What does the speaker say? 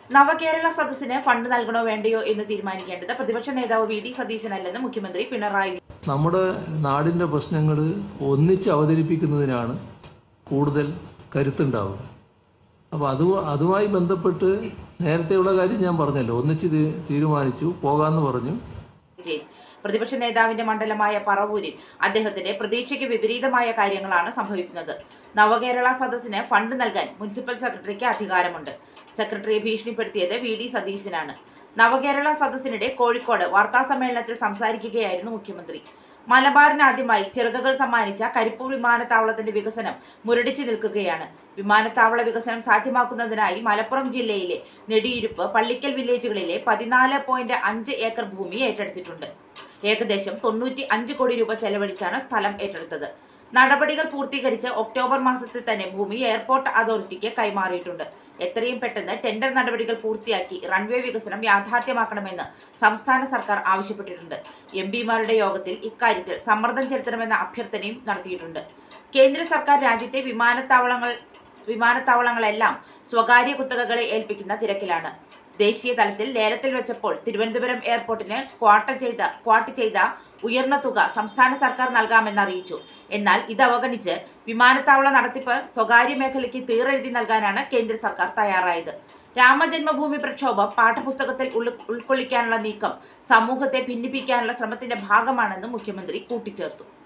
നവകേരള സദസ്സിന് ഫണ്ട് നൽകണോ വേണ്ടയോ എന്ന് തീരുമാനിക്കേണ്ടത് പ്രതിപക്ഷ നേതാവ് വി ഡി സതീശനല്ലെന്ന് മുഖ്യമന്ത്രി പിണറായി വിജയൻ. നമ്മുടെ നാടിൻ്റെ പ്രശ്നങ്ങൾ ഒന്നിച്ച് അവതരിപ്പിക്കുന്നതിനാണ് കൂടുതൽ കരുത്തുണ്ടാവുക അപ്പോൾ അത് അതുമായി ബന്ധപ്പെട്ട് നേരത്തെയുള്ള കാര്യം ഞാൻ പറഞ്ഞല്ലോ ഒന്നിച്ച് തീ- തീരുമാനിച്ചു പോകാമെന്ന് പറഞ്ഞു വിജയൻ പ്രതിപക്ഷ നേതാവിന്റെ മണ്ഡലമായ പറവൂരിൽ അദ്ദേഹത്തിന്റെ പ്രതീക്ഷയ്ക്ക് വിപരീതമായ കാര്യങ്ങളാണ് സംഭവിക്കുന്നത് നവകേരള സദസ്സിന് ഫണ്ട് നൽകാൻ മുനിസിപ്പൽ സെക്രട്ടറിക്ക് അധികാരമുണ്ട് സെക്രട്ടറിയെ ഭീഷണിപ്പെടുത്തിയത് വി ഡി സതീശനാണ് നവകേരള സദസ്സിനിടെ കോഴിക്കോട് വാർത്താ സമ്മേളനത്തിൽ സംസാരിക്കുകയായിരുന്നു മുഖ്യമന്ത്രി മലബാറിന് ആദ്യമായി ചിറകുകൾ സമ്മാനിച്ച കരിപ്പൂർ വിമാനത്താവളത്തിന്റെ വികസനം മുരടിച്ചു നിൽക്കുകയാണ് വിമാനത്താവള വികസനം സാധ്യമാക്കുന്നതിനായി മലപ്പുറം ജില്ലയിലെ നെടിയിരുപ്പ് പള്ളിക്കൽ വില്ലേജുകളിലെ പതിനാല് പോയിന്റ് അഞ്ച് ഏക്കർ ഭൂമി ഏറ്റെടുത്തിട്ടുണ്ട് ഏകദേശം തൊണ്ണൂറ്റി അഞ്ച് കോടി രൂപ ചെലവഴിച്ചാണ് സ്ഥലം ഏറ്റെടുത്തത് നടപടികൾ പൂർത്തീകരിച്ച് ഒക്ടോബർ മാസത്തിൽ തന്നെ ഭൂമി എയർപോർട്ട് അതോറിറ്റിക്ക് കൈമാറിയിട്ടുണ്ട് എത്രയും പെട്ടെന്ന് ടെൻഡർ നടപടികൾ പൂർത്തിയാക്കി റൺവേ വികസനം യാഥാർത്ഥ്യമാക്കണമെന്ന് സംസ്ഥാന സർക്കാർ ആവശ്യപ്പെട്ടിട്ടുണ്ട് എം പിമാരുടെ യോഗത്തിൽ ഇക്കാര്യത്തിൽ സമ്മർദ്ദം ചെലുത്തണമെന്ന അഭ്യർത്ഥനയും നടത്തിയിട്ടുണ്ട് കേന്ദ്ര സർക്കാർ രാജ്യത്തെ വിമാനത്താവളങ്ങൾ വിമാനത്താവളങ്ങളെല്ലാം സ്വകാര്യ കുത്തകകളെ ഏൽപ്പിക്കുന്ന തിരക്കിലാണ് ദേശീയ തലത്തിൽ ലേലത്തിൽ വെച്ചപ്പോൾ തിരുവനന്തപുരം എയർപോർട്ടിന് ക്വാട്ട ചെയ്ത ക്വാട്ട് ചെയ്ത ഉയർന്ന തുക സംസ്ഥാന സർക്കാർ നൽകാമെന്ന് അറിയിച്ചു എന്നാൽ ഇത് അവഗണിച്ച് വിമാനത്താവള നടത്തിപ്പ് സ്വകാര്യ മേഖലയ്ക്ക് തീറെഴുതി നൽകാനാണ് കേന്ദ്ര സർക്കാർ തയ്യാറായത് രാമജന്മഭൂമി പ്രക്ഷോഭം പാഠപുസ്തകത്തിൽ ഉൾ- ഉൾക്കൊള്ളിക്കാനുള്ള നീക്കം സമൂഹത്തെ ഭിന്നിപ്പിക്കാനുള്ള ശ്രമത്തിന്റെ ഭാഗമാണെന്ന് മുഖ്യമന്ത്രി കൂട്ടിച്ചേർത്തു